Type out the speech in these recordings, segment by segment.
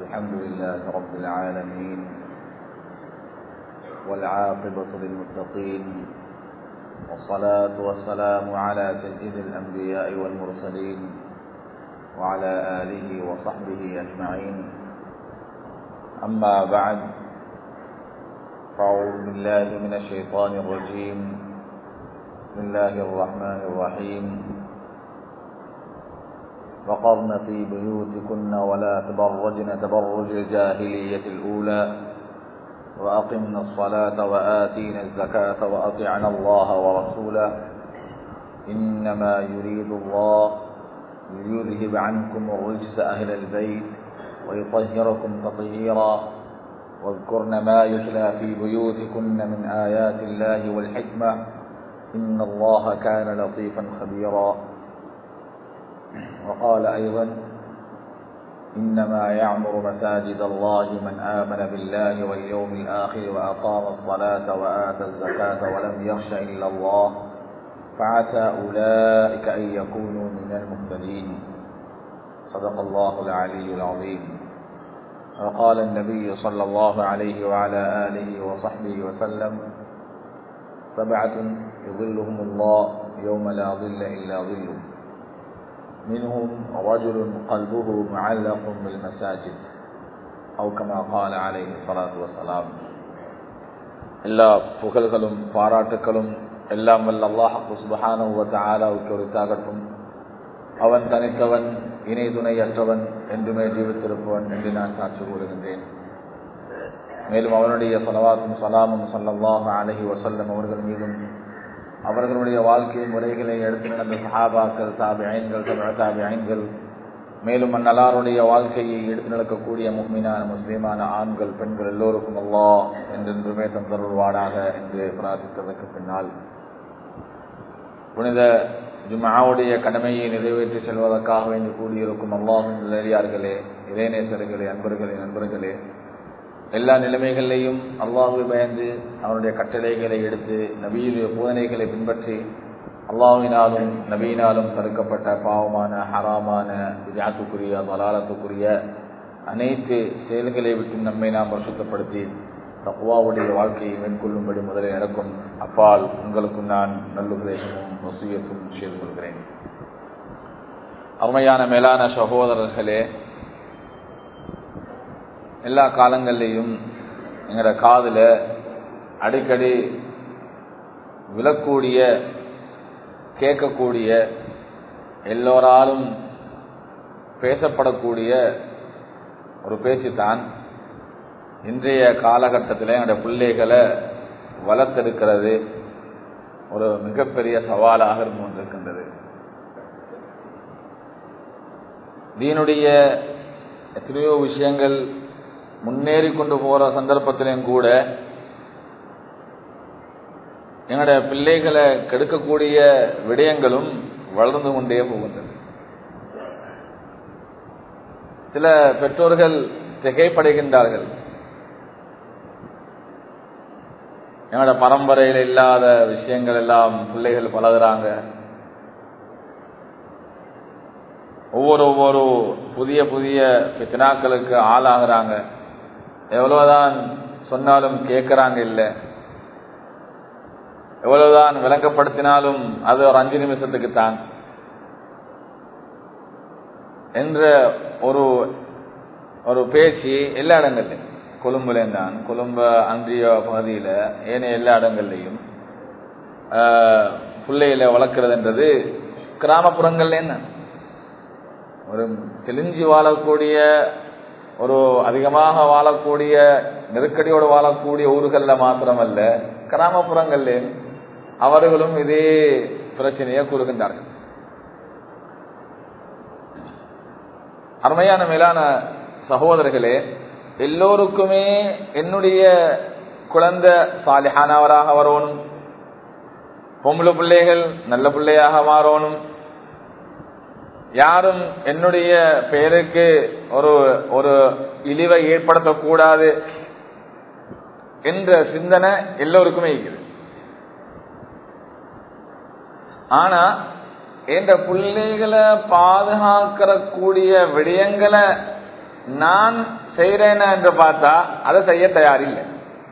الحمد لله رب العالمين والعاقبة للمتقين والصلاة والسلام على سيد الأنبياء والمرسلين وعلى آله وصحبه أجمعين أما بعد فأعوذ بالله من الشيطان الرجيم بسم الله الرحمن الرحيم وقرن في بيوتكن ولا تبرجن تبرج الجاهلية الأولى وأقمنا الصلاة وآتينا الزكاة وأطعنا الله ورسوله إنما يريد الله ليذهب عنكم الرجس أهل البيت ويطهركم تطهيرا واذكرن ما يتلى في بيوتكن من آيات الله والحكمة إن الله كان لطيفا خبيرا وقال أيضا إنما يعمر مساجد الله من آمن بالله واليوم الآخر وأقام الصلاة وآتى الزكاة ولم يخش إلا الله فعسى أولئك أن يكونوا من المهتدين صدق الله العلي العظيم وقال النبي صلى الله عليه وعلى آله وصحبه وسلم سبعة يظلهم الله يوم لا ظل إلا ظله منهم رجل قلبه معلق بالمساجد أو كما قال عليه الصلاة والسلام எல்லா புகழ்களும் பாராட்டுகளும் எல்லாம் வல்ல அல்லாஹு சுபஹானஹு தஆலாவுக்கு உரித்தாகட்டும் அவன் தனித்தவன் இணை துணையற்றவன் என்றுமே ஜீவித்திருப்பவன் என்று நான் சாட்சி கூறுகின்றேன் மேலும் அவனுடைய சலவாத்தும் சலாமும் சல்லல்லாஹு அலஹி வசல்லம் அவர்கள் மீதும் அவர்களுடைய வாழ்க்கை முறைகளை எடுத்து நடந்த சஹாபாக்கள் தாபி ஐன்கள் தாபி ஐன்கள் மேலும் அந்நலாருடைய வாழ்க்கையை எடுத்து நடக்கக்கூடிய முக்மீனான முஸ்லீமான ஆண்கள் பெண்கள் எல்லோருக்கும் அல்லா என்றென்றுமே தந்தருள்வாடாக என்று பிரார்த்தித்ததற்கு பின்னால் புனித ஜுமாவுடைய கடமையை நிறைவேற்றி செல்வதற்காக வேண்டி கூடியிருக்கும் அல்லாஹும் நிலையார்களே இளைநேசர்களே அன்பர்களே நண்பர்களே எல்லா நிலைமைகளிலையும் அல்லாஹுவை பயந்து அவனுடைய கட்டளைகளை எடுத்து நபியுடைய போதனைகளை பின்பற்றி அல்லாஹினாலும் நபியினாலும் தடுக்கப்பட்ட பாவமான ஹராமான விஜாத்துக்குரிய வலாலத்துக்குரிய அனைத்து செயல்களை விட்டு நம்மை நாம் வருஷத்தப்படுத்தி தக்குவாவுடைய வாழ்க்கையை மேற்கொள்ளும்படி முதலில் நடக்கும் அப்பால் உங்களுக்கும் நான் நல்லுபதேசமும் வசூயத்தும் செய்து கொள்கிறேன் அருமையான மேலான சகோதரர்களே எல்லா காலங்கள்லையும் எங்களோட காதில் அடிக்கடி விழக்கூடிய கேட்கக்கூடிய எல்லோராலும் பேசப்படக்கூடிய ஒரு பேச்சு தான் இன்றைய காலகட்டத்தில் என்னுடைய பிள்ளைகளை வளர்த்தெடுக்கிறது ஒரு மிகப்பெரிய சவாலாக இருந்து கொண்டிருக்கின்றது தீனுடைய எத்தனையோ விஷயங்கள் முன்னேறி கொண்டு போற சந்தர்ப்பத்திலையும் கூட எங்களுடைய பிள்ளைகளை கெடுக்கக்கூடிய விடயங்களும் வளர்ந்து கொண்டே போகின்றது சில பெற்றோர்கள் திகைப்படைகின்றார்கள் எங்களோட பரம்பரையில் இல்லாத விஷயங்கள் எல்லாம் பிள்ளைகள் பழகுறாங்க ஒவ்வொரு ஒவ்வொரு புதிய புதிய பித்தனாக்களுக்கு ஆளாகிறாங்க எவ்வளவுதான் சொன்னாலும் கேட்கறாங்க இல்லை எவ்வளவுதான் விளக்கப்படுத்தினாலும் அது ஒரு அஞ்சு நிமிஷத்துக்கு தான் என்ற ஒரு ஒரு பேச்சு எல்லா இடங்கள்லையும் கொழும்புலேயும் தான் கொழும்பு அன்றிய பகுதியில் ஏனைய எல்லா இடங்கள்லையும் பிள்ளைகளை வளர்க்குறதுன்றது கிராமப்புறங்கள்லேயும் தான் ஒரு தெளிஞ்சு வாழக்கூடிய ஒரு அதிகமாக வாழக்கூடிய நெருக்கடியோடு வாழக்கூடிய ஊர்களில் மாத்திரமல்ல கிராமப்புறங்களில் அவர்களும் இதே பிரச்சனையை கூறுகின்றார்கள் அருமையான மேலான சகோதரர்களே எல்லோருக்குமே என்னுடைய குழந்தை சாலிஹானவராக வரணும் பொம்பளை பிள்ளைகள் நல்ல பிள்ளையாக மாறணும் யாரும் என்னுடைய பெயருக்கு ஒரு ஒரு இழிவை ஏற்படுத்தக்கூடாது என்ற சிந்தனை எல்லோருக்குமே இருக்குது ஆனா என்ற பிள்ளைகளை பாதுகாக்கிற கூடிய விடயங்களை நான் செய்யறேன் என்று பார்த்தா அதை செய்ய தயாரில்லை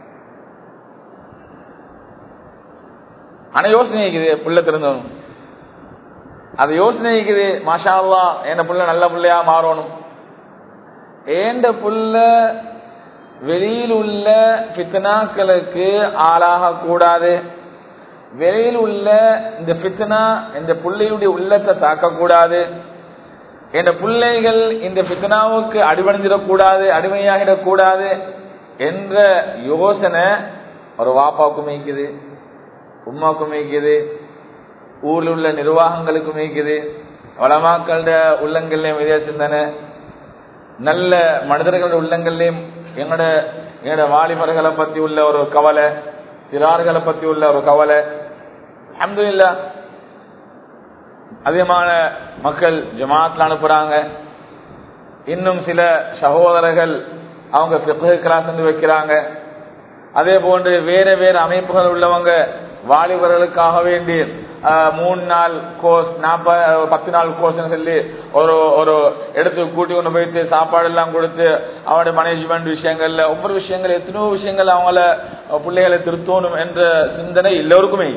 ஆனா யோசனை இருக்குது புள்ள திருந்தணும் அது யோசனை இருக்குது மாஷா அல்லா என் புள்ள நல்ல பிள்ளையா மாறணும் ஏண்ட புள்ள வெளியில் உள்ள பித்தனாக்களுக்கு ஆளாக கூடாது வெளியில் உள்ள இந்த பித்தனா இந்த பிள்ளையுடைய உள்ளத்தை தாக்கக்கூடாது என்ற பிள்ளைகள் இந்த பித்தனாவுக்கு அடிபணிஞ்சிடக்கூடாது அடிமையாகிடக்கூடாது என்ற யோசனை ஒரு வாப்பாவுக்கும் இருக்குது உமாவுக்கும் இருக்குது ஊரில் உள்ள நிர்வாகங்களுக்கும் இருக்குது வளமாக்கள உள்ளங்கள்லயும் இதே சிந்தனை நல்ல மனிதர்களுடைய உள்ளங்கள்லயும் எங்களோட எங்களோட வாலிபர்களை பத்தி உள்ள ஒரு கவலை சிறார்களை பத்தி உள்ள ஒரு கவலை அஹமதுல்லா அதிகமான மக்கள் ஜமாத்ல அனுப்புறாங்க இன்னும் சில சகோதரர்கள் அவங்க கிளாஸ் வந்து வைக்கிறாங்க அதே போன்று வேற வேற அமைப்புகள் உள்ளவங்க வாலிபர்களுக்காக வேண்டி மூணு நாள் கோர்ஸ் நாற்பது பத்து நாள் கோர்ஸ் சொல்லி ஒரு ஒரு இடத்துக்கு கூட்டி கொண்டு போயிட்டு சாப்பாடு எல்லாம் கொடுத்து அவனுடைய மேனேஜ்மெண்ட் விஷயங்கள்ல ஒவ்வொரு விஷயங்கள் எத்தனையோ விஷயங்கள் அவங்கள பிள்ளைகளை திருத்தணும் என்ற சிந்தனை எல்லோருக்குமே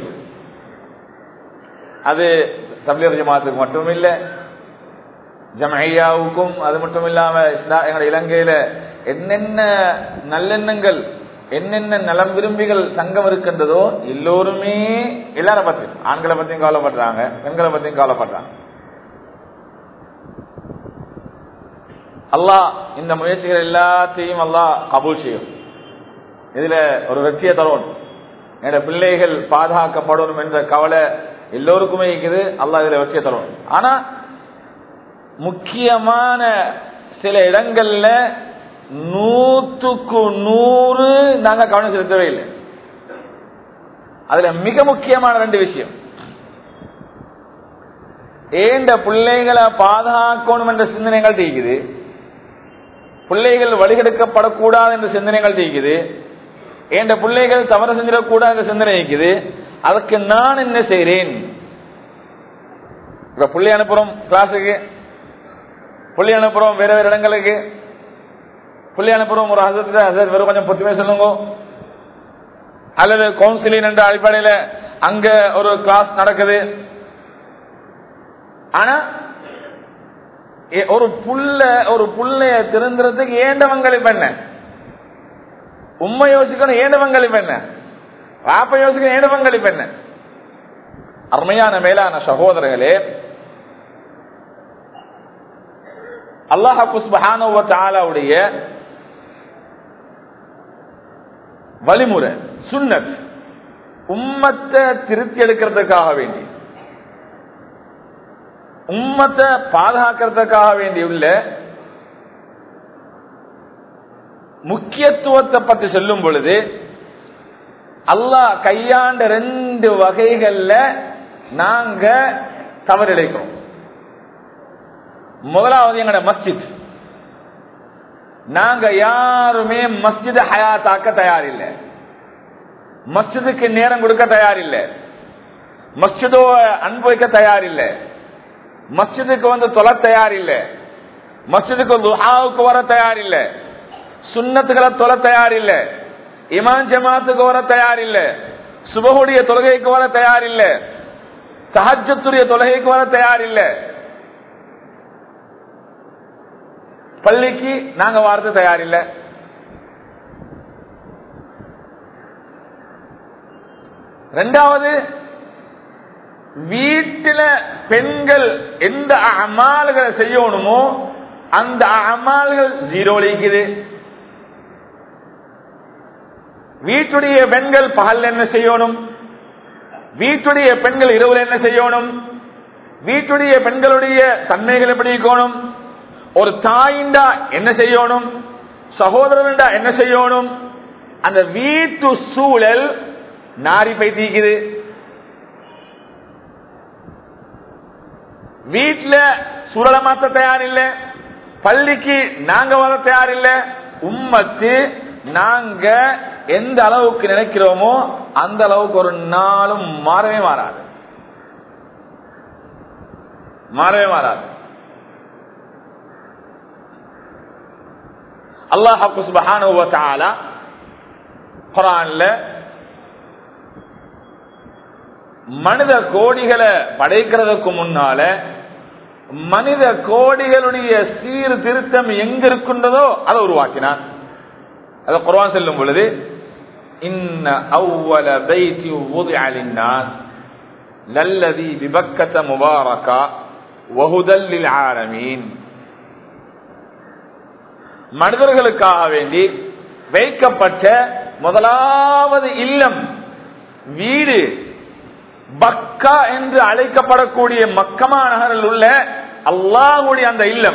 அது தபிலர் ஜமாத்துக்கு மட்டும் இல்ல ஜமையாவுக்கும் அது மட்டும் இல்லாம எங்க இலங்கையில என்னென்ன நல்லெண்ணங்கள் என்னென்ன நலம் விரும்பிகள் சங்கம் இருக்கின்றதோ எல்லோருமே எல்லார பத்தியும் ஆண்களை பத்தியும் கவலைப்படுறாங்க பெண்களை பத்தியும் கவலைப்படுறாங்க அல்லாஹ் இந்த முயற்சிகள் எல்லாத்தையும் அல்லாஹ் கபூல் செய்யும் இதுல ஒரு வெற்றியை தரும் என்னோட பிள்ளைகள் பாதுகாக்கப்படணும் என்ற கவலை எல்லோருக்குமே இருக்குது அல்லாஹ் இதுல வெற்றியை தரும் ஆனா முக்கியமான சில இடங்கள்ல நூத்துக்கு நூறு நாங்க கவனம் செலுத்தவே இல்லை அதுல மிக முக்கியமான ரெண்டு விஷயம் ஏண்ட பிள்ளைகளை பாதுகாக்கணும் என்ற சிந்தனைகள் தீக்குது பிள்ளைகள் வழிகெடுக்கப்படக்கூடாது என்ற சிந்தனைகள் தீக்குது ஏண்ட பிள்ளைகள் தவறு செஞ்சிடக்கூடாது என்ற சிந்தனை இருக்குது அதுக்கு நான் என்ன செய்றேன் இப்ப பிள்ளை அனுப்புறோம் கிளாஸுக்கு பிள்ளை அனுப்புறோம் வேற வேற இடங்களுக்கு பிள்ளை அனுப்புறோம் ஒரு ஹசரத்துல ஹசரத் வெறும் கொஞ்சம் பொறுத்துமே சொல்லுங்க அல்லது கவுன்சிலிங் என்ற அடிப்படையில அங்க ஒரு கிளாஸ் நடக்குது ஆனா ஒரு புள்ள ஒரு புள்ளைய திருந்துறதுக்கு ஏண்டவங்களுக்கு என்ன உண்மை யோசிக்கணும் ஏண்டவங்களுக்கு என்ன வாப்ப யோசிக்கணும் ஏண்டவங்களுக்கு என்ன அருமையான மேலான சகோதரர்களே அல்லாஹுடைய வழிமுறை சுன்னத் உம்மத்தை திருத்தி எடுக்கிறதுக்காக வேண்டி உம்மத்தை பாதுகாக்கிறதுக்காக வேண்டி உள்ள முக்கியத்துவத்தை பற்றி சொல்லும் பொழுது அல்லாஹ் கையாண்ட ரெண்டு வகைகள்ல நாங்க தவறிழைக்கிறோம் முதலாவது எங்களோட மஸ்ஜித் நாங்க யாருமே மஸ்ஜித் ஹயாத்தாக்க தயாரில்லை மஸ்ஜிதுக்கு நேரம் கொடுக்க தயாரில்லை மஸ்ஜிதோ அன்பு வைக்க தயாரில்லை மஸ்ஜிதுக்கு வந்து தொலை தயாரில்லை மஸ்ஜிதுக்கு துஹாவுக்கு வர தயாரில்லை சுண்ணத்துக்களை தொலை தயாரில்லை இமான் ஜமாத்துக்கு வர தயாரில்லை சுபகுடைய தொழுகைக்கு வர தயாரில்லை சஹஜத்துடைய தொழுகைக்கு வர தயாரில்லை பள்ளிக்கு நாங்க வார்த்தை தயாரில்லை ரெண்டாவது வீட்டில பெண்கள் எந்த அமால்களை செய்யணுமோ அந்த அமால்கள் ஜீரோ இருக்குது வீட்டுடைய பெண்கள் பகல் என்ன செய்யணும் வீட்டுடைய பெண்கள் இரவுல என்ன செய்யணும் வீட்டுடைய பெண்களுடைய தன்மைகள் எப்படி இருக்கணும் ஒரு தாயிண்டா என்ன செய்யணும் சகோதரன்டா என்ன செய்யணும் அந்த வீட்டு சூழல் நாரி பை தீக்குது வீட்டுல சூழலை மாத்த தயார் இல்ல பள்ளிக்கு நாங்க வர தயார் இல்ல உம்மத்து நாங்க எந்த அளவுக்கு நினைக்கிறோமோ அந்த அளவுக்கு ஒரு நாளும் மாறவே மாறாது மாறவே மாறாது அல்லாஹு சுபஹானஹு வ தஆலா குர்ஆன்ல மனித கோடிகளை படைக்கிறதுக்கு முன்னால மனித கோடிகளுடைய சீர்திருத்தம் எங்க இருக்கின்றதோ அதை உருவாக்கினான் அதை குர்ஆன் சொல்லும் பொழுது இன்ன அவ்வல பைத்தி wudi'a lin-nas லல்லதி பிபக்கத முபாரகா வஹுதல் லில் ஆலமீன் மனிதர்களுக்காக வேண்டி வைக்கப்பட்ட முதலாவது இல்லம் வீடு பக்கா என்று அழைக்கப்படக்கூடிய மக்கமா நகரில் உள்ள அல்லாஹுடைய அந்த இல்லம்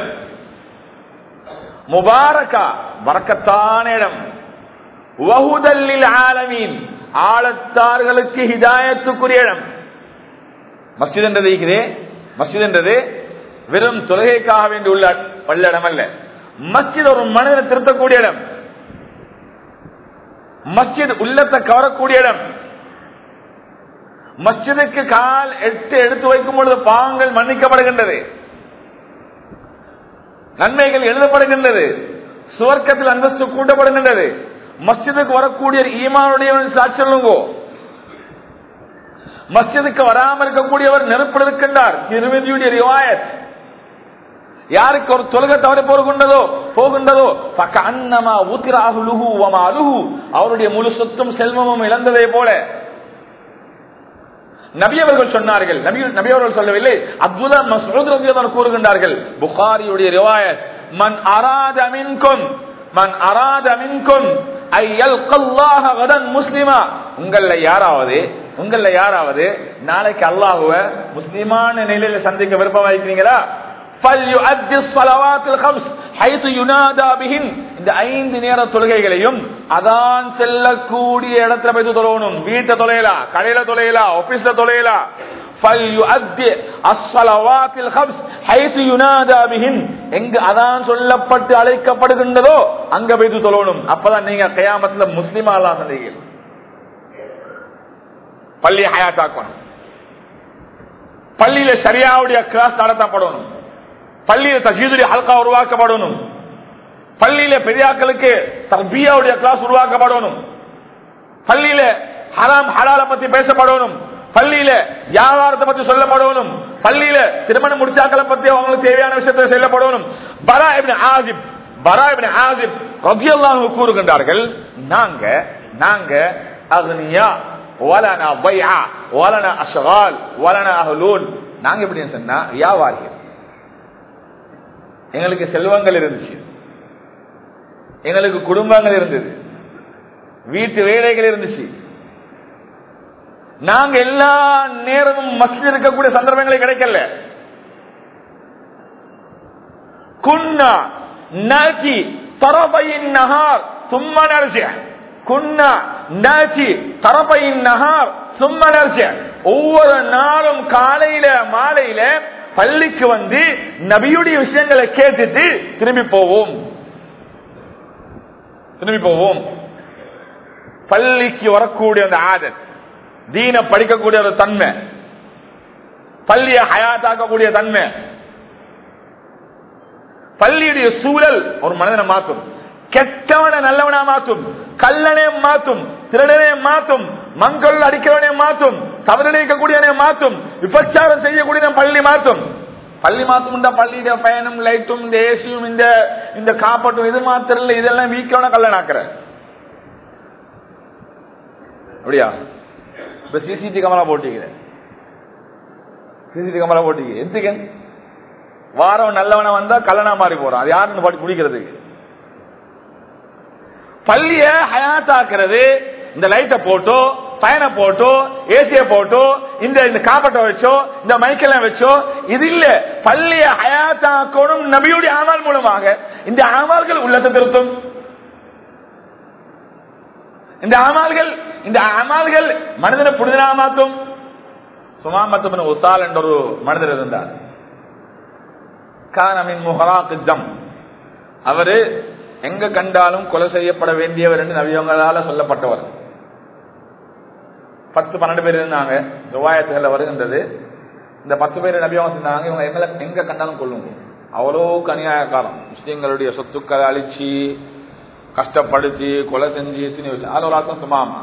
முபாரகா வரக்கத்தான இடம் வஹுதல்லில் ஆலமீன் ஆழத்தார்களுக்கு ஹிதாயத்துக்குரிய இடம் மஸ்ஜித் என்றது இருக்கிறே மஸ்ஜித் என்றது வெறும் தொழுகைக்காக வேண்டி உள்ள உள்ள இடம் அல்ல மஸ்ஜித் ஒரு மனிதனை திருத்தக்கூடிய இடம் மஸ்ஜித் உள்ளத்தை கவரக்கூடிய இடம் மஸ்ஜிதுக்கு கால் எட்டு எடுத்து வைக்கும் பொழுது பாவங்கள் மன்னிக்கப்படுகின்றது நன்மைகள் எழுதப்படுகின்றது சுவர்க்கத்தில் அந்தஸ்து கூட்டப்படுகின்றது மஸ்ஜிதுக்கு வரக்கூடிய ஈமானுடைய சாட்சி சொல்லுங்கோ மஸ்ஜிதுக்கு வராமல் இருக்கக்கூடியவர் நெருப்பில் இருக்கின்றார் திருமதியுடைய ரிவாயத் யாருக்கு ஒரு தொழுகை தவறி போகின்றதோ போகின்றதோ பக்க அன்னமா ஊத்திராகுலுகு வமா அலுகு அவருடைய முழு சொத்தும் செல்வமும் இழந்ததை போல நபி அவர்கள் சொன்னார்கள் நபி நபி அவர்கள் சொல்லவில்லை அப்துல்லா மசூத் ரலியல்லாஹு கூறுகின்றார்கள் புகாரியுடைய ரிவாயத் மன் அராத மின்கும் மன் அராத மின்கும் ஐ யல்கல்லாஹ கதன் முஸ்லிமா உங்கள யாராவது உங்கள யாராவது நாளைக்கு அல்லாஹுவ முஸ்லிமான நிலையில சந்திக்க விருப்பமா இருக்கிறீங்களா فَلْيُؤَدِّ الصَّلَوَاتِ الْخَمْسِ حَيْثُ يُنَادَى بِهِنْ இந்த ஐந்து நேர தொழுகைகளையும் அதான் செல்லக்கூடிய இடத்துல போய் தொழணும் வீட்டை தொலையலாம் கடையில தொலையலாம் ஆபீஸ்ல தொலையலாம் فَلْيُؤَدِّ الصَّلَوَاتِ الْخَمْسِ حَيْثُ يُنَادَى بِهِنْ எங்கு அதான் சொல்லப்பட்டு அழைக்கப்படுகின்றதோ அங்க போய் தொழணும் அப்பதான் நீங்க கயாமத்துல முஸ்லிமா எல்லாம் சந்தேகம் பள்ளி ஹயாத்தாக்கணும் பள்ளியில சரியாவுடைய கிளாஸ் நடத்தப்படணும் பள்ளியில தஜீதுடைய ஹல்கா உருவாக்கப்படணும் பள்ளியில பெரியாக்களுக்கு தர்பியாவுடைய கிளாஸ் உருவாக்கப்படணும் பள்ளியில ஹராம் ஹலால பத்தி பேசப்படணும் பள்ளியில வியாபாரத்தை பத்தி சொல்லப்படணும் பள்ளியில திருமணம் முடிச்சாக்களை பத்தி அவங்களுக்கு தேவையான விஷயத்தை சொல்லப்படணும் பரா இப்னு ஆசிப் பரா இப்னு ஆசிப் ரபியல்லாஹு கூறுகின்றார்கள் நாங்க நாங்க அக்னியா வலனா பைஆ வலனா அஷ்கால் வலனா அஹ்லூன் நாங்க எப்படின்னு சொன்னா வியாபாரிகள் எங்களுக்கு செல்வங்கள் இருந்துச்சு எங்களுக்கு குடும்பங்கள் இருந்தது வீட்டு வேலைகள் இருந்துச்சு நாங்க எல்லா நேரமும் மஸ்ஜித் இருக்கக்கூடிய சந்தர்ப்பங்களே கிடைக்கல குன்னா நாச்சி தரபையின் நகார் சும்மா நரசிய குன்னா நாச்சி தரபையின் நகார் சும்மா நரசிய ஒவ்வொரு நாளும் காலையில மாலையில பள்ளிக்கு வந்து நபியுடைய விஷயங்களை கேட்டுட்டு திரும்பி போவோம் திரும்பி போவோம் பள்ளிக்கு வரக்கூடிய அந்த ஆதத் தீன படிக்கக்கூடிய ஒரு தன்மை பள்ளிய ஹயாத்தாக்கக்கூடிய தன்மை பள்ளியுடைய சூழல் ஒரு மனிதனை மாற்றும் கெட்டவனை நல்லவனா மாற்றும் கல்லனை மாற்றும் திருடனை மாற்றும் மங்கள் அடிக்கிறவனை மாற்றும் தவறடிக்கக்கூடியவனை மாற்றும் விபச்சாரம் செய்யக்கூடிய பள்ளி மாற்றும் பள்ளி மாத்தும் பள்ளியிட பயனும் லைட்டும் இந்த ஏசியும் இந்த இந்த காப்பட்டும் இது மாத்திரம் இல்ல இதெல்லாம் வீக்கவன கல்லனாக்குற அப்படியா இப்ப சிசிடி கமலா போட்டிக்கிறேன் சிசிடி கமலா போட்டிக்க எதுக்கு வாரம் நல்லவன வந்தா கல்லனா மாறி போறான் அது யாருன்னு பாட்டி குடிக்கிறதுக்கு பள்ளிய ஹயாத்தாக்குறது இந்த லைட்டை போட்டோ பயனை போட்டோ ஏசிய போட்டோ இந்த இந்த காப்பட்டை வச்சோ இந்த மைக்கெல்லாம் வச்சோ இது இல்ல பள்ளிய ஹயாத்தாக்கணும் நபியுடைய ஆமால் மூலமாக இந்த ஆமால்கள் உள்ளத்தை திருத்தும் இந்த அமால்கள் இந்த அமால்கள் மனிதனை புனிதனா மாற்றும் சுமாமத்து உத்தால் என்ற ஒரு மனிதர் இருந்தார் கானமின் முகராக்கு ஜம் அவரு எங்க கண்டாலும் கொலை செய்யப்பட வேண்டியவர் என்று நவியவங்களால சொல்லப்பட்டவர் பத்து பன்னெண்டு பேர் இருந்தாங்க விவாயத்துகள் வருகின்றது இந்த பத்து பேர் நபியவங்க சொன்னாங்க இவங்க எங்களை எங்க கண்டாலும் கொள்ளுங்க அவ்வளோ கனியாயக்காரம் முஸ்லீம்களுடைய சொத்துக்களை அழிச்சு கஷ்டப்படுத்தி கொலை செஞ்சு எத்தனை விஷயம் அதுல ஒரு அர்த்தம் சுமாமா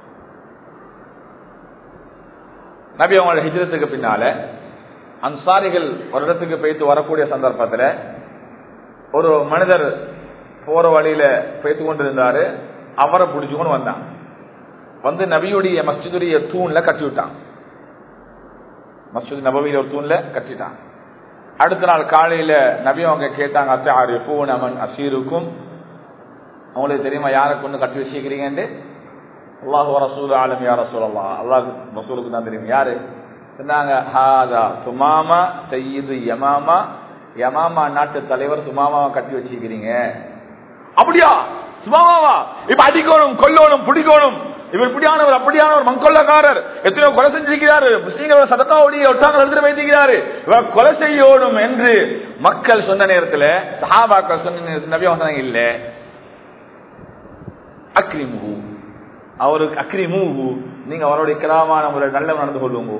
நபி அவங்களோட ஹிஜ்ரத்துக்கு பின்னால அன்சாரிகள் ஒரு இடத்துக்கு போயிட்டு வரக்கூடிய சந்தர்ப்பத்தில் ஒரு மனிதர் போற வழியில போய்த்து கொண்டிருந்தாரு அவரை பிடிச்சுக்கொண்டு வந்தான் வந்து நபியுடைய மஸ்ஜிதுடைய தூண்ல கட்டி விட்டான் மஸ்ஜித் நபவியில ஒரு தூண்ல கட்டிட்டான் அடுத்த நாள் காலையில நபி அவங்க கேட்டாங்க அத்தை ஆறு பூன் அமன் அசீருக்கும் அவங்களுக்கு தெரியுமா யாரை கொண்டு கட்டி வச்சுக்கிறீங்கன்னு அல்லாஹு ரசூல் ஆலம் யார் ரசூலல்லா அல்லாஹ் ரசூலுக்கு தான் தெரியும் யாரு சொன்னாங்க ஹாதா சுமாமா சையீது யமாமா யமாமா நாட்டு தலைவர் சுமாமாவை கட்டி வச்சிருக்கிறீங்க அப்படியா சுமாமாவா இப்ப அடிக்கணும் கொல்லணும் பிடிக்கணும் இவர் இப்படியானவர் அப்படியானவர் மங்கொல்லக்காரர் எத்தனையோ கொலை செஞ்சிருக்கிறாரு முஸ்லீம்கள் சதக்காவுடைய ஒட்டாங்க எழுதி வைத்திருக்கிறாரு இவர் கொலை செய்யணும் என்று மக்கள் சொன்ன நேரத்தில் சஹாபாக்கள் சொன்ன நேரத்தில் நபி அவங்க இல்ல அக்ரிமுகு அவருக்கு அக்ரிமுகு நீங்க அவருடைய கிராமான முறை நல்ல நடந்து கொள்ளுங்க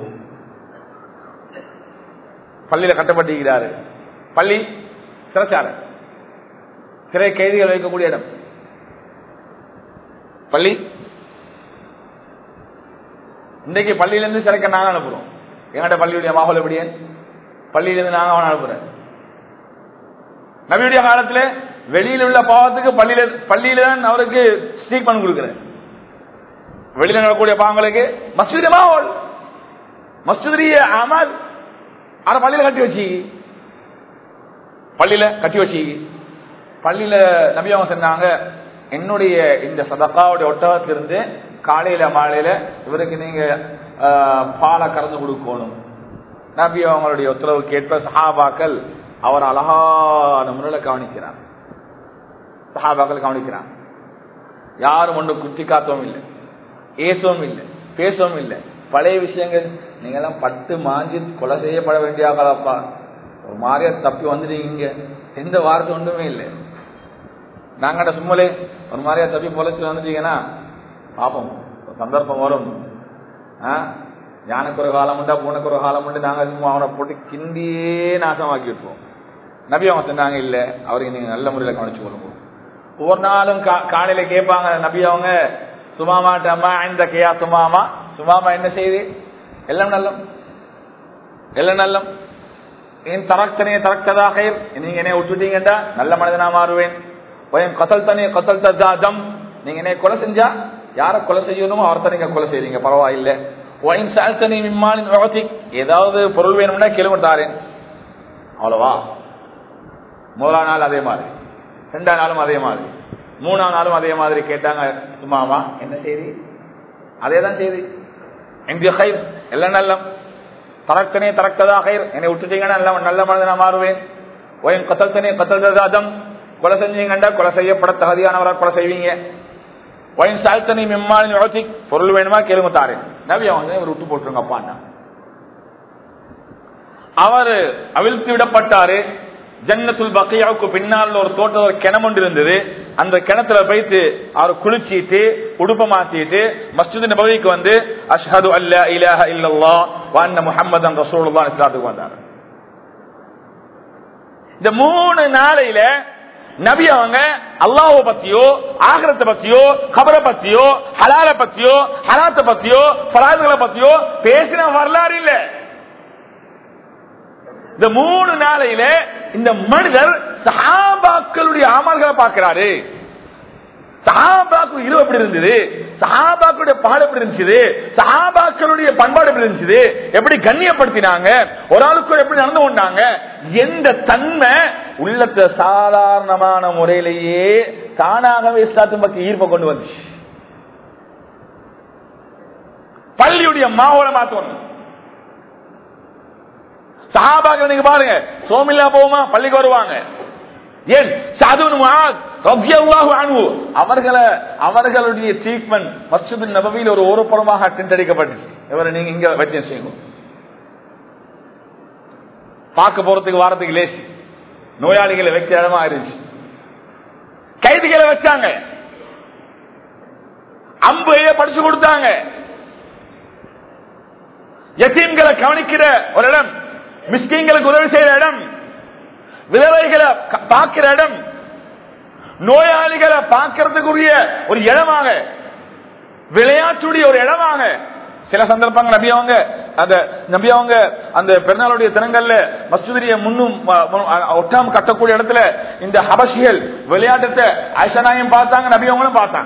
பள்ளியில கட்டப்பட்டிருக்கிறாரு பள்ளி சிறைச்சாலை சிறை கைதிகள் வைக்கக்கூடிய இடம் பள்ளி இன்னைக்கு பள்ளியிலிருந்து சிறைக்க நாங்க அனுப்புறோம் எங்கள்கிட்ட பள்ளியுடைய மாகோல் எப்படியே பள்ளியிலிருந்து நாங்க அவனை அனுப்புறேன் நபியுடைய காலத்துல வெளியில உள்ள பாவத்துக்கு பள்ளியில பள்ளியில தான் அவருக்கு ஸ்டீக் பண்ணி கொடுக்கிறேன் வெளியில நடக்கக்கூடிய பாவங்களுக்கு மஸ்ஜித் மாவோல் மஸ்ஜிதிய அமல் அதை பள்ளியில கட்டி வச்சு பள்ளியில கட்டி வச்சு பள்ளியில நபி அவங்க சொன்னாங்க என்னுடைய இந்த சதக்காவுடைய ஒட்டகத்திலிருந்து காலையில மாலையில இவருக்கு நீங்க பாலை கறந்து கொடுக்கணும் நபி அவங்களுடைய உத்தரவுக்கு ஏற்ப சஹாபாக்கள் அவர் அழகான முறையில் கவனிக்கிறார் சஹாபாக்கள் கவனிக்கிறார் யாரும் ஒன்று குத்தி காத்தவும் இல்லை ஏசவும் இல்லை பேசவும் இல்லை பழைய விஷயங்கள் நீங்க எல்லாம் பட்டு மாஞ்சி கொலை செய்யப்பட வேண்டிய ஆகலப்பா ஒரு மாதிரியா தப்பி வந்துட்டீங்க எந்த வார்த்தை ஒன்றுமே இல்லை நாங்கட சும்மலே ஒரு மாதிரியா தப்பி பொழைச்சு வந்துட்டீங்கன்னா பாப்போம் சந்தர்ப்பம் வரும் யானைக்கு ஒரு காலம் உண்டா பூனைக்கு ஒரு காலம் உண்டு நாங்க சும்மா அவனை போட்டு கிண்டியே நாசமாக்கி விட்டுருவோம் நபி அவங்க சொன்னாங்க இல்ல அவருக்கு நீங்க நல்ல முறையில் கவனிச்சு கொள்ளுங்க ஒவ்வொரு நாளும் காலையில கேட்பாங்க நபி அவங்க சுமாமாட்ட அம்மா இந்த கேயா சுமாமா சுமாமா என்ன செய்து எல்லாம் நல்லம் எல்லாம் நல்லம் என் தரக்தனே தரக்ததாக நீங்க என்ன விட்டுட்டீங்கடா நல்ல மனிதனா மாறுவேன் பயம் கத்தல் தனே கத்தல் தம் நீங்க என்ன கொலை செஞ்சா யார கொலை செய்யணுமோ அவர்த்த நீங்க கொலை செய்றீங்க பரவாயில்லை ஒயின் சால்தனி மிம்மாலின் ஏதாவது பொருள் வேணும்னா கேளுங்க தாரேன் அவ்வளவா முதலாம் நாள் அதே மாதிரி ரெண்டாம் நாளும் அதே மாதிரி மூணாம் நாளும் அதே மாதிரி கேட்டாங்க சும்மாவா என்ன செய்தி அதே தான் செய்தி எங்க கயிர் எல்லாம் நல்லம் தரக்கனே தரக்கதா கயிர் என்னை விட்டுட்டீங்கன்னா நல்ல நல்ல மனிதனா மாறுவேன் ஒயின் கத்தல்தனே கத்தல் தாதம் கொலை செஞ்சீங்கண்டா கொலை செய்யப்பட தகுதியானவரா கொலை செய்வீங்க ஒயின் சால்தனி மிம்மாலின் யோசி பொருள் வேணுமா கேளுங்க தாரேன் நபி அவங்க இவர் விட்டு போட்டுருங்க அப்பான்னா அவர் அவிழ்த்து விடப்பட்டாரு ஜன்னத்துல் பக்கையாவுக்கு பின்னால் ஒரு தோட்டம் ஒரு கிணம் ஒன்று இருந்தது அந்த கிணத்துல போயிட்டு அவர் குளிச்சிட்டு உடுப்ப மாத்திட்டு மஸ்ஜித் நபவிக்கு வந்து அஷ்ஹது அல்ல இலாஹ இல்லல்லா வான்ன முஹம்மதன் ரசூலுல்லாஹ் இஸ்லாத்துக்கு வந்தார் இந்த மூணு நாளையில நபி அவங்க அல்லாஹ் பத்தியோ ஆகரத்தை பத்தியோ கபரை பத்தியோ ஹலால பத்தியோ ஹலாத்த பத்தியோ பராதுகளை பத்தியோ பேசின வரலாறு இல்லை இந்த மூணு நாளையில இந்த மனிதர் சஹாபாக்களுடைய அமல்களை பார்க்கிறாரு சஹாபாக்கள் இரவு எப்படி இருந்தது சஹாபாக்களுடைய பால் எப்படி இருந்துச்சு சஹாபாக்களுடைய பண்பாடு எப்படி இருந்துச்சு எப்படி கண்ணியப்படுத்தினாங்க ஒரு ஆளுக்கு எப்படி நடந்து கொண்டாங்க எந்த தன்மை உள்ளத்தை சாதாரணமான முறையிலேயே தானாகவே இஸ்லாத்தின் பக்கம் ஈர்ப்பை கொண்டு வந்துச்சு பள்ளியுடைய மாவோட மாத்தணும் சஹாபாக்கள் நீங்க பாருங்க சோமில்லா போவோமா பள்ளிக்கு வருவாங்க ஏன் அவர்களை அவர்களுடைய ட்ரீட்மெண்ட் மஸ்ஜித் நபவியில் ஒரு ஓரப்புறமாக அடிக்கப்பட்டுச்சு இவரை நீங்க இங்க வைத்தியம் செய்யணும் பார்க்க போறதுக்கு வாரத்துக்கு லேசி நோயாளிகளை வைக்கிற இடமா இருந்துச்சு கைதிகளை வச்சாங்க அம்பைய படிச்சு கொடுத்தாங்க யத்தீம்களை கவனிக்கிற ஒரு இடம் மிஸ்கிங்களுக்கு உதவி செய்யற இடம் விதவைகளை பார்க்கிற இடம் நோயாளிகளை பார்க்கறதுக்குரிய ஒரு இடமாக விளையாட்டுடைய ஒரு இடமாக சில சந்தர்ப்பங்கள் நபி அவங்க அந்த நபி அவங்க அந்த பெருநாளுடைய தினங்கள்ல மசூதிரிய முன்னும் ம- மு- ஒட்டாம கட்டக்கூடிய இடத்துல இந்த ஹபஷிகள் விளையாட்டத்தை ஐசனாயும் பார்த்தாங்க நபி அவங்களும் பார்த்தாங்க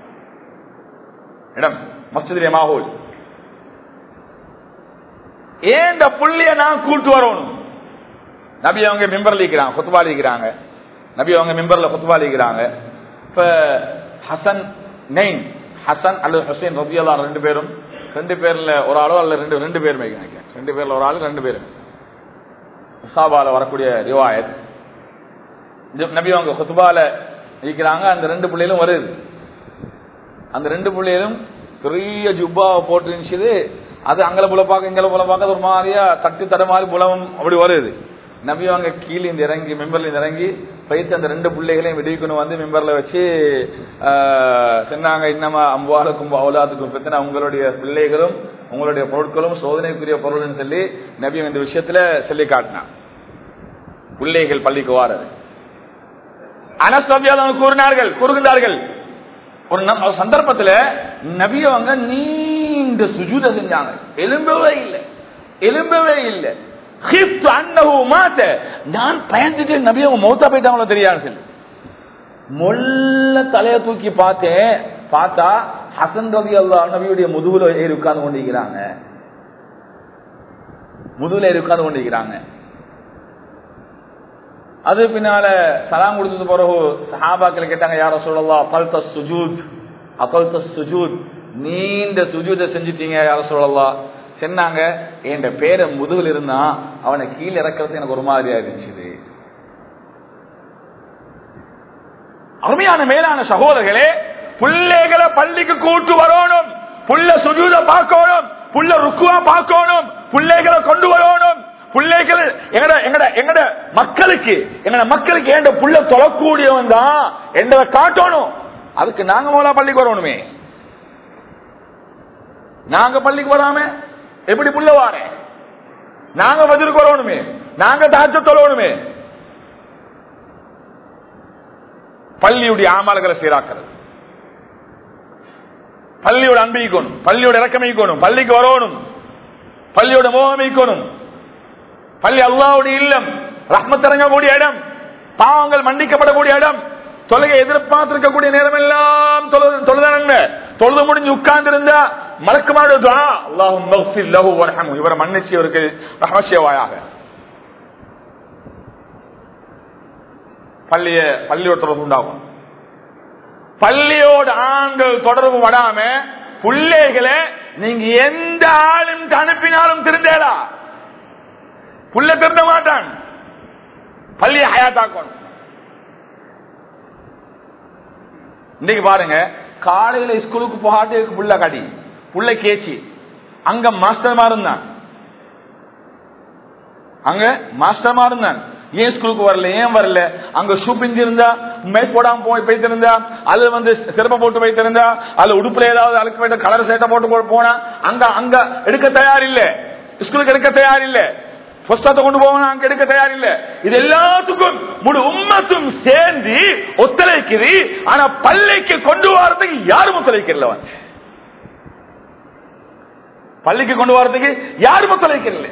இடம் மஸ்ஜிதிலே மாஹூல் ஏன் இந்த புள்ளிய நான் கூட்டு வரணும் நபி அவங்க மிம்பர் இருக்கிறாங்க குத்துபா இருக்கிறாங்க நபி அவங்க மிம்பர்ல குத்துபா இருக்கிறாங்க இப்ப ஹசன் நெயின் ஹசன் அல்லது ஹுசைன் ரபியல்லா ரெண்டு பேரும் ரெண்டு பேர்ல ஒரு ஆளோ அல்ல ரெண்டு ரெண்டு பேர் நினைக்கிறேன் ரெண்டு பேர்ல ஒரு ஆளு ரெண்டு பேரும் முசாபால வரக்கூடிய ரிவாயத் இது நபி அவங்க குத்துபால இருக்கிறாங்க அந்த ரெண்டு பிள்ளைகளும் வருது அந்த ரெண்டு பிள்ளைகளும் பெரிய ஜுப்பாவை போட்டு இருந்துச்சு அது அங்கல புல பார்க்க இங்கல புல பார்க்க அது ஒரு மாதிரியா தட்டி தட மாதிரி புலவும் அப்படி வருது நபி அவங்க கீழே இந்த இறங்கி மெம்பர்ல இருந்து இறங்கி பைத்து அந்த ரெண்டு பிள்ளைகளையும் விடுவிக்கணும் வந்து மெம்பர்ல வச்சு ஆஹ், சொன்னாங்க இன்னமா அம்பாலுக்கும் அவுலாதுக்கும் பிரச்சனை உங்களுடைய பிள்ளைகளும் உங்களுடைய பொருட்களும் சோதனைக்குரிய பொருள்னு சொல்லி நபி அவங்க இந்த விஷயத்துல சொல்லி காட்டினான் பிள்ளைகள் பள்ளிக்கு வாரது அனசபியால் கூறினார்கள் கூறுகின்றார்கள் ஒரு நம்- ஒரு சந்தர்ப்பத்துல நபி அவங்க நீண்ட சுஜூத செஞ்சாங்க எலும்பவே இல்லை எலும்பவே இல்லை ஹிஃப்து அன்னஹு மாத்த. நான் பயந்துட்டு நபி அவங்க மௌத்தா போயிட்டாங்களோ தெரியாது சொல்லி மொல்ல தலைய தூக்கி பார்த்தேன் பார்த்தா ஹசன் ரவி அல்லா நபியுடைய முதுகுல ஏறி உட்கார்ந்து கொண்டிருக்கிறாங்க முதுகுல ஏறி உட்கார்ந்து கொண்டிருக்கிறாங்க அது பின்னால சலாம் கொடுத்தது பிறகு சஹாபாக்கள் கேட்டாங்க யார சொல்லலாம் அபல்த சுஜூத் அபல்த சுஜூத் நீண்ட சுஜூத செஞ்சிட்டீங்க யார சொல்லலாம் சொன்னாங்க என் பேரை முதுகில் இருந்தா அவனை கீழே இறக்கிறது எனக்கு ஒரு மாதிரியா இருந்துச்சு அருமையான மேலான சகோதரர்களே பிள்ளைகளை பள்ளிக்கு கூட்டு வரணும் புள்ள சுஜூத பார்க்கணும் புள்ள ருக்குவா பார்க்கணும் பிள்ளைகளை கொண்டு வரணும் பிள்ளைகள் எங்கட எங்கட எங்கட மக்களுக்கு எங்கட மக்களுக்கு ஏண்ட புள்ள தொழக்கூடியவன் தான் என்றதை காட்டணும் அதுக்கு நாங்க மூலா பள்ளிக்கு வரணுமே நாங்க பள்ளிக்கு வராம எப்படி புள்ள வாரேன் நாங்க பதிலுக்கு வரணுமே நாங்க தாஜ தொழணுமே பள்ளியுடைய ஆமால்களை சீராக்கிறது பள்ளியோட அன்பிக்கணும் பள்ளியோட இறக்கமிக்கணும் பள்ளிக்கு வரணும் பள்ளியோட மோகமிக்கணும் பள்ளி அல்லாவுடைய இல்லம் ரஹ்மத் இறங்கக்கூடிய இடம் பாவங்கள் மன்னிக்கப்படக்கூடிய இடம் தொழுகை எதிர்பார்த்திருக்கக்கூடிய நேரம் எல்லாம் தொழுதான தொழுது முடிஞ்சு உட்கார்ந்து இருந்தா மலக்குமாடு அல்லாஹும் லஹு வரஹமு இவரை மன்னிச்சு இவருக்கு ரஹமசியவாயாக பள்ளிய பள்ளியோட தொடர்பு உண்டாகும் பள்ளியோட ஆண்கள் தொடர்பு வடாம பிள்ளைகளை நீங்க எந்த ஆளும் அனுப்பினாலும் திருந்தேடா புள்ள திருந்த மாட்டான் பள்ளியை ஹயாத்தாக்கணும் இன்னைக்கு பாருங்க காலையில ஸ்கூலுக்கு போகாட்டு புள்ள கடி புள்ள கேச்சி அங்க மாஸ்டர்மா இருந்தான் அங்க மாஸ்டர்மா இருந்தான் ஏன் ஸ்கூலுக்கு வரல ஏன் வரல அங்க ஷூ பிஞ்சிருந்தா மேஸ் போடாம போய் போய்த்திருந்தா அல்லது வந்து சிறப்ப போட்டு போய்த்திருந்தா அல்ல உடுப்புல ஏதாவது அழுக்கு போயிட்டு கலர் சேட்டை போட்டு போ- போனா அங்க அங்க எடுக்க தயார் இல்ல ஸ்கூலுக்கு எடுக்க தயார் இல்ல புஸ்தகத்தை கொண்டு போகணும் அங்க எடுக்க தயார் இல்ல இது எல்லாத்துக்கும் முழு உம்மத்தும் சேர்ந்து ஒத்துழைக்குது ஆனா பள்ளிக்கு கொண்டு வரதுக்கு யாரும் ஒத்துழைக்கல பள்ளிக்கு கொண்டு வரதுக்கு யாரும் ஒத்துழைக்கல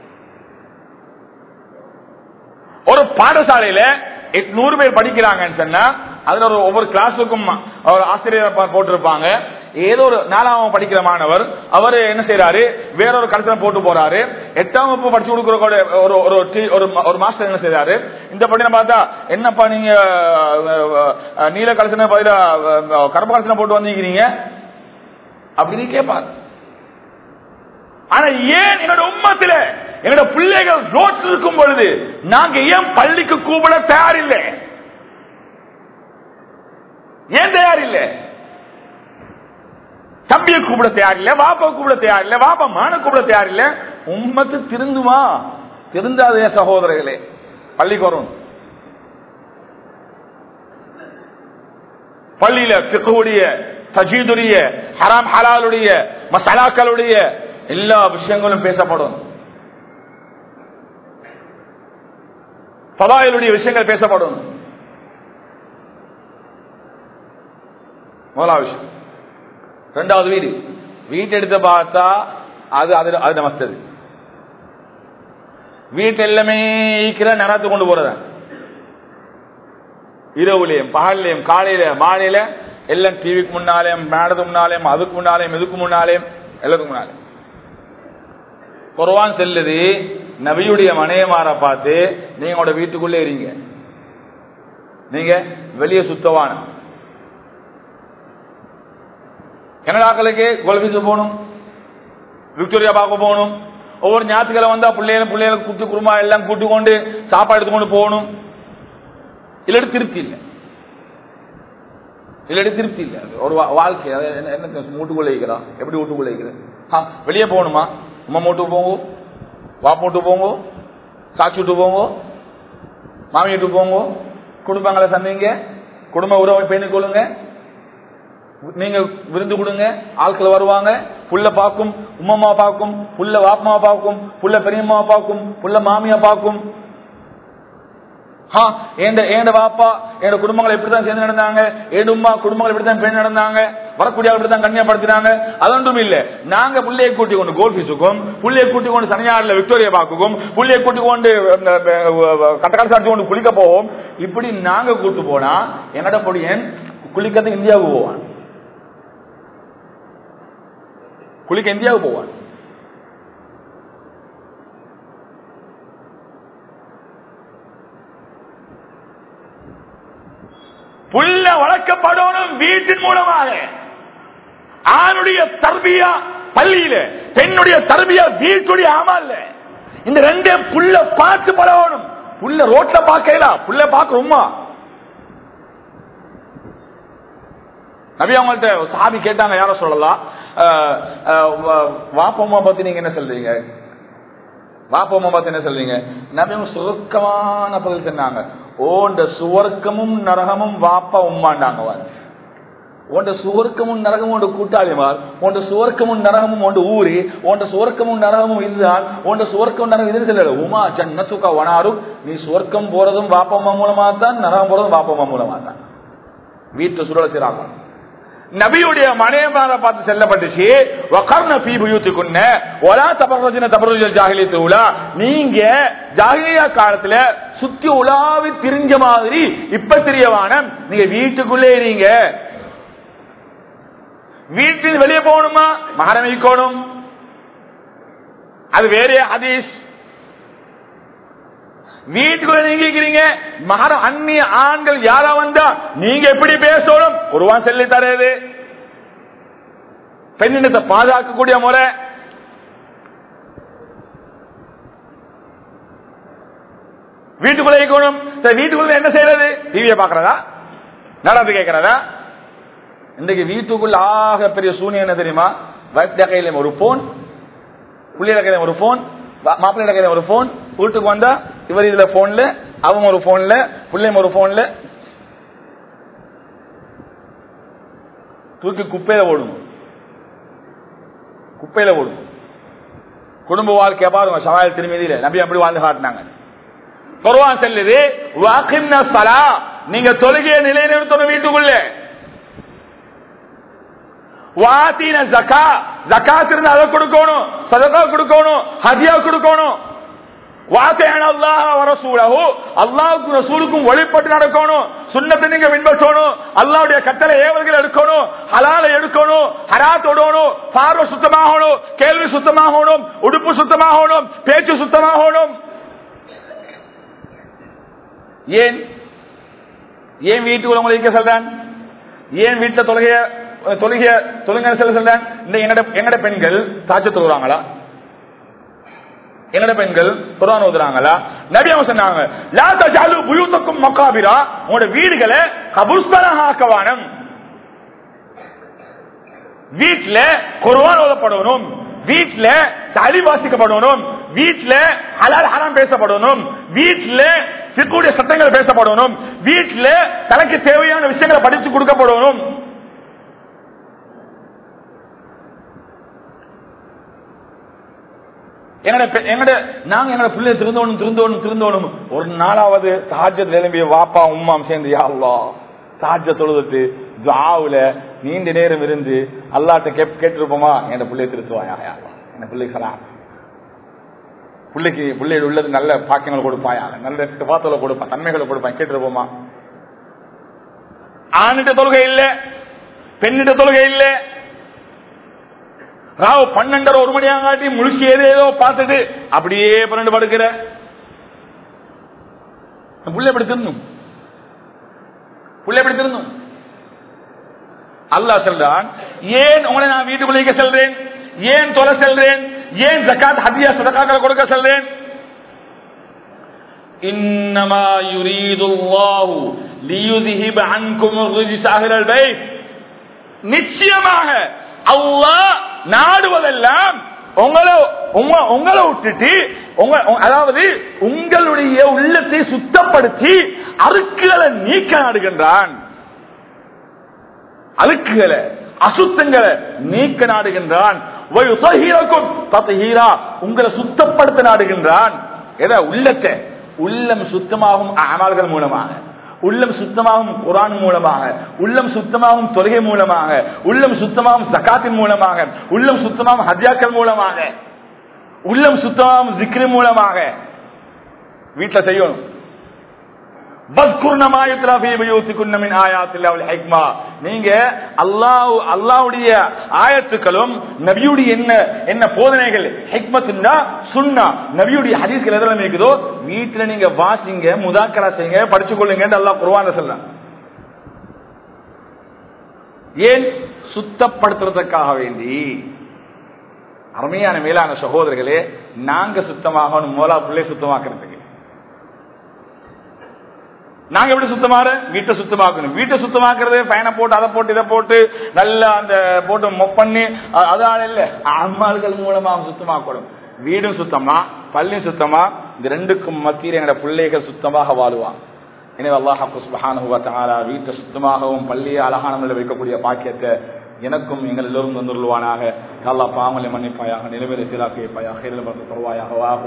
ஒரு பாடசாலையில எட்நூறு பேர் படிக்கிறாங்கன்னு சொன்னா அதுல ஒரு ஒவ்வொரு கிளாஸுக்கும் ஒரு ஆசிரியர் பா- போட்டிருப்பாங்க ஏதோ ஒரு நாலாம் படிக்கிற மாணவர் அவர் என்ன செய்யறாரு வேறொரு கருத்துல போட்டு போறாரு எட்டாம் வகுப்பு படிச்சு கொடுக்குற கூட ஒரு ஒரு டீ- ஒரு ம- ஒரு மாஸ்டர் என்ன செய்யறாரு இந்த படி பார்த்தா என்னப்பா நீங்க அஹ், அஹ், நீல கலசன பதிலா அஹ், கருப்பு கலசனை போட்டு வந்திருக்கிறீங்க அப்படின்னு கேட்பாரு ஆனா ஏன் என்னோட உம்மத்துல என்னோட பிள்ளைகள் ரோட்டில் இருக்கும் பொழுது நாங்க ஏன் பள்ளிக்கு கூப்பிட தயாரில்லை ஏன் தயாரில்லை தம்பியை கூப்பிட தயாரில்லை வாப்பா கூப்பிட தயாரில்லை வாப்பா மான கூப்பிட தயாரில்லை உம்மத்து திருந்துமா திருந்தாதே சகோதரர்களே பள்ளிக்கு வரும் பள்ளியில பிக்குடைய தஜீதுடைய ஹராம் ஹலாலுடைய மசாலாக்களுடைய எல்லா விஷயங்களும் பேசப்படும் பதாயிலுடைய விஷயங்கள் பேசப்படும் முதலாவது விஷயம் ரெண்டாவது வீடு வீட்டு எடுத்து பார்த்தா அது அது அது நமஸ்தது வீட்டு எல்லாமே ஈக்கிற நேரத்தை கொண்டு போறத இரவுலையும் பகல்லையும் காலையில மாலையில எல்லாம் டிவிக்கு முன்னாலேயும் மேடத்துக்கு முன்னாலேயும் அதுக்கு முன்னாலேயும் இதுக்கு முன்னாலேயும் எல்லாத்துக்கு முன்னாலேயும் குர்ஆன் செல்லுது நபியுடைய மனையமார பார்த்து நீங்க உங்களோட வீட்டுக்குள்ளே இருங்க நீங்க வெளியே சுத்தவான கனடாக்களுக்கு கொல்பீஸ் போகணும் விக்டோரியா பார்க்க போகணும் ஒவ்வொரு ஞாயிற்றுக்கிழமை வந்தா பிள்ளைகளும் பிள்ளைகளுக்கு குட்டி குருமா எல்லாம் கூட்டி கொண்டு சாப்பாடு எடுத்துக்கொண்டு போகணும் இல்லாட்டி திருப்தி இல்லை இல்லாட்டி திருப்தி இல்லை ஒரு வா- வாழ்க்கை அது என்ன என்ன வீட்டுக்குள்ள வைக்கிறான் எப்படி வீட்டுக்குள்ள வைக்கிறேன் ஆ வெளியே போகணுமா உமா வீட்டுக்கு போங்க வாப்பா வீட்டுக்கு போங்க சாட்சி வீட்டுக்கு போங்க மாமி வீட்டுக்கு போங்க குடும்பங்களை சந்திங்க குடும்ப உறவை பேணிக் கொள்ளுங்க நீங்க விருந்து கொடுங்க ஆட்கள் வருவாங்க புள்ள பார்க்கும் உம்மம்மா பார்க்கும் புள்ள வாப்பமா பார்க்கும் புள்ள பெரியம்மா பார்க்கும் புள்ள மாமியா பார்க்கும் ஏண்ட ஏண்ட வாப்பா என் குடும்பங்கள் எப்படித்தான் சேர்ந்து நடந்தாங்க ஏன் உமா குடும்பங்கள் எப்படித்தான் பேணி நடந்தாங்க வரக்கூடிய இப்படித்தான் கண்ணியப்படுத்தினாங்க அதொன்றும் இல்ல நாங்க புள்ளையை கூட்டி கொண்டு கோல்பீஸுக்கும் புள்ளையை கூட்டி கொண்டு சனியாறுல விக்டோரியா பார்க்குக்கும் புள்ளையை கூட்டி கொண்டு கட்டக்கால் சாட்சி கொண்டு குளிக்க போவோம் இப்படி நாங்க கூட்டு போனா என்னோட பொடியன் குளிக்கிறதுக்கு இந்தியாவுக்கு போவான் குளிக்க இந்தியாவுக்கு போவான் புள்ள வளர்க்கப்படணும் வீட்டின் மூலமாக ஆணுடைய தர்பியா பள்ளியில பெண்ணுடைய தர்பியா வீட்டுடைய அமல்ல இந்த ரெண்டே புள்ள பார்த்து பழகணும் புள்ள ரோட்ல பார்க்கலாம் புள்ள பார்க்க உமா நபி அவங்கள்ட்ட சாபி கேட்டாங்க யார சொல்லலாம் வாப்பம்மா பத்தி நீங்க என்ன சொல்றீங்க வாப்பம்மா பத்தி என்ன சொல்றீங்க நபி அவங்க சுருக்கமான பதில் சொன்னாங்க ஓண்ட சுவர்க்கமும் நரகமும் வாப்பா உம்மாண்டாங்க வாரு. உண்ட சுவர்க்கமும் நரகமும் உண்ட கூட்டாளிமார் உண்ட சுவர்க்கமும் நரகமும் உண்ட ஊரு உண்ட சுவர்க்கமும் நரகமும் இதுதான் உண்ட சுவர்க்கம் நரகம் இது சொல்லல உமா ஜன்னத்துக்கா வனாரும் நீ சுவர்க்கம் போறதும் வாப்பம்மா மூலமா தான் நரகம் போறதும் வாப்பம்மா மூலமா தான் வீட்டு சுழல செய்றாங்க நபியுடைய மனையமார பார்த்து செல்லப்பட்டுச்சு வகர்ன ஃபீ புயூத்துக்குன்ன ஒலா தபர்ரஜின தபர்ரஜல் ஜாஹிலியத்து உலா நீங்க ஜாஹிலியா காலத்துல சுத்தி உலாவி திரிஞ்ச மாதிரி இப்ப தெரியவான நீங்க வீட்டுக்குள்ளே இருங்க வீட்டில் வெளியே போகணுமா மகரம் வைக்கணும் அது வேற ஹதீஸ் வீட்டுக்குள்ள நீங்க இருக்கிறீங்க மகர அந்நிய ஆண்கள் யாரா வந்தா நீங்க எப்படி பேசணும் ஒருவான் சொல்லி தரது பெண்ணினத்தை பாதுகாக்கக்கூடிய முறை வீட்டுக்குள்ள இருக்கணும் சரி, வீட்டுக்குள்ள என்ன செய்யறது டிவியை பாக்குறதா நடந்து கேட்கறதா இன்றைக்கு வீட்டுக்குள்ள ஆக பெரிய சூனியம் என்ன தெரியுமா வயசு கையில ஒரு போன் பிள்ளைகள கையில ஒரு போன் மாப்பிள்ளை கையில ஒரு போன் வீட்டுக்கு வந்தா இவர் இதுல போன்ல அவங்க ஒரு போன்ல பிள்ளைங்க ஒரு போன்ல தூக்கி குப்பையில ஓடும் குப்பையில ஓடும் குடும்ப வாழ்க்கைய பாருங்க சவால் திருமதியில நபி அப்படி வாழ்ந்து காட்டினாங்க குர்ஆன் சொல்லுது வாக்கின்ன சலா நீங்க தொழுகையை நிலைநிறுத்தணும் வீட்டுக்குள்ள வாத்தின ஜக்கா ஜக்காத் இருந்தா அதை கொடுக்கணும் சதகா கொடுக்கணும் ஹதியா கொடுக்கணும் வாத்தையான அல்லாஹ் வரசூலஹு அல்லாஹ்வுக்கும் ரசூலுக்கும் வழிபட்டு நடக்கணும் சுன்னத்தை நீங்க பின்பற்றணும் அல்லாஹ்வுடைய கட்டளை ஏவல்கள் எடுக்கணும் ஹலாலை எடுக்கணும் ஹராத் ஓடணும் பார்வை சுத்தமாகணும் கேள்வி சுத்தமாகணும் உடுப்பு சுத்தமாகணும் பேச்சு சுத்தமாகணும் ஏன் ஏன் வீட்டுக்குள்ள உங்களை இருக்க சொல்றேன் ஏன் வீட்டுல தொழுகைய தொழுகைய தொழுங்க சொல்ல சொல்றேன் இந்த எங்கட எங்கட பெண்கள் தாச்ச தொழுறாங்களா எங்கட பெண்கள் குரான் ஓதுறாங்களா நபி அவங்க சொன்னாங்க லா தஜாலு புயூத்தக்கும் மக்காபிரா உங்களோட வீடுகளை கபுஸ்தனாக ஆக்கவானம் வீட்டுல குர்ஆன் ஓதப்படணும் வீட்டுல தலி வாசிக்கப்படணும் வீட்டுல ஹலால் ஹராம் பேசப்படணும் வீட்டுல சிற்குடைய சட்டங்கள் பேசப்படணும் வீட்டுல தனக்கு தேவையான விஷயங்களை படித்து கொடுக்கப்படணும் எங்கட பெ- எங்கட நாங்க எங்கட பிள்ளை திருந்தோணும் திருந்தோணும் திருந்தோணும் ஒரு நாளாவது சாஜத் எழும்பிய வாப்பா உம்மாம் சேர்ந்து யா அல்லாஹ் சாஜ தொழுதுட்டு துஆவுல நீண்ட நேரம் இருந்து அல்லாட்ட கேப் கேட்டிருப்போமா என் பிள்ளைய திருத்துவாயாக என் பிள்ளை சலாம் பிள்ளைக்கு பிள்ளைகள் உள்ளது நல்ல பாக்கியங்கள் கொடுப்பாயாக நல்ல பாத்தலை கொடுப்பான் தன்மைகளை கொடுப்பான் கேட்டிருப்போமா ஆணிட்ட தொழுகை இல்ல பெண்ணிட்ட தொழுகை இல்ல ராவ் பன்னெண்டரை ஒரு மணியாங்காட்டி முழிச்சு ஏதோ ஏதோ பார்த்துட்டு அப்படியே பன்னெண்டு படுக்கிற புள்ள எப்படி திருந்தும் புள்ள எப்படி திருந்தும் அல்லாஹ் சொல்றான் ஏன் உங்களை நான் வீட்டுக்குள்ளே செல்றேன் ஏன் தொலை செல்றேன் ஏன் ஜக்காத் ஹதியா சதகாக்களை கொடுக்க செல்றேன் இன்னமா யுரீதுல்லாஹு லியுذهب عنكم الرجس اهل البيت நிச்சயமாக அல்லாஹ் நாடுவதெல்லாம் உங்களை உங்க- உங்களை விட்டுட்டு உங்க உங்க- அதாவது உங்களுடைய உள்ளத்தை சுத்தப்படுத்தி அழுக்குகளை நீக்க நாடுகின்றான் அழுக்குகளை அசுத்தங்களை நீக்க நாடுகின்றான் வயுதஹீரக்கும் தத்ஹீரா. உங்களை சுத்தப்படுத்த நாடுகின்றான் எதை உள்ளத்தை உள்ளம் சுத்தமாகும் அமல்கள் மூலமாக உள்ளம் சுத்தமாகும் குரான் மூலமாக உள்ளம் சுத்தமாகும் தொழுகை மூலமாக உள்ளம் சுத்தமாகும் சகாத்தின் மூலமாக உள்ளம் சுத்தமாகும் ஹஜ்யாக்கள் மூலமாக உள்ளம் சுத்தமாகும் ஜிக்ரி மூலமாக வீட்டுல செய்யணும் நீங்க அல்லாஹ் அல்லாவுடைய ஆயத்துக்களும் நபியுடைய என்ன என்ன போதனைகள் ஹிக்மத்துன்னா சுன்னா நபியுடைய ஹதீஸ்கள் எதெல்லாம் இருக்குதோ வீட்டுல நீங்க வாசிங்க முதாக்கரா செய்யுங்க படிச்சு கொள்ளுங்க அல்லாஹ் குர்ஆன்ல சொல்றான் ஏன் சுத்தப்படுத்துறதுக்காக வேண்டி அருமையான மேலான சகோதரர்களே நாங்க சுத்தமாகணும் மோலா பிள்ளை சுத்தமாக்குறதுக்கு நாங்க எப்படி சுத்தமாற வீட்டை சுத்தமாக்கணும் வீட்டை சுத்தமாக்குறது ஃபேனை போட்டு அதை போட்டு இதை போட்டு நல்லா அந்த போட்டு மொப் பண்ணி அ- அதால இல்ல அம்மாள்கள் மூலமா சுத்தமாக்கணும் வீடும் சுத்தமா பள்ளியும் சுத்தமா இந்த ரெண்டுக்கும் மத்தியில் எங்களோட பிள்ளைகள் சுத்தமாக வாழுவான் எனவே அல்லாஹ் சுபஹானஹு வ தஆலா வீட்டை சுத்தமாகவும் பள்ளியை அழகான முறையில் வைக்கக்கூடிய பாக்கியத்தை எனக்கும் எங்கள் எல்லோரும் தந்துள்ளுவானாக அல்லாஹ் பாவங்களை மன்னிப்பாயாக நிலவேலை சீராக்கி வைப்பாயாக தருவாயாக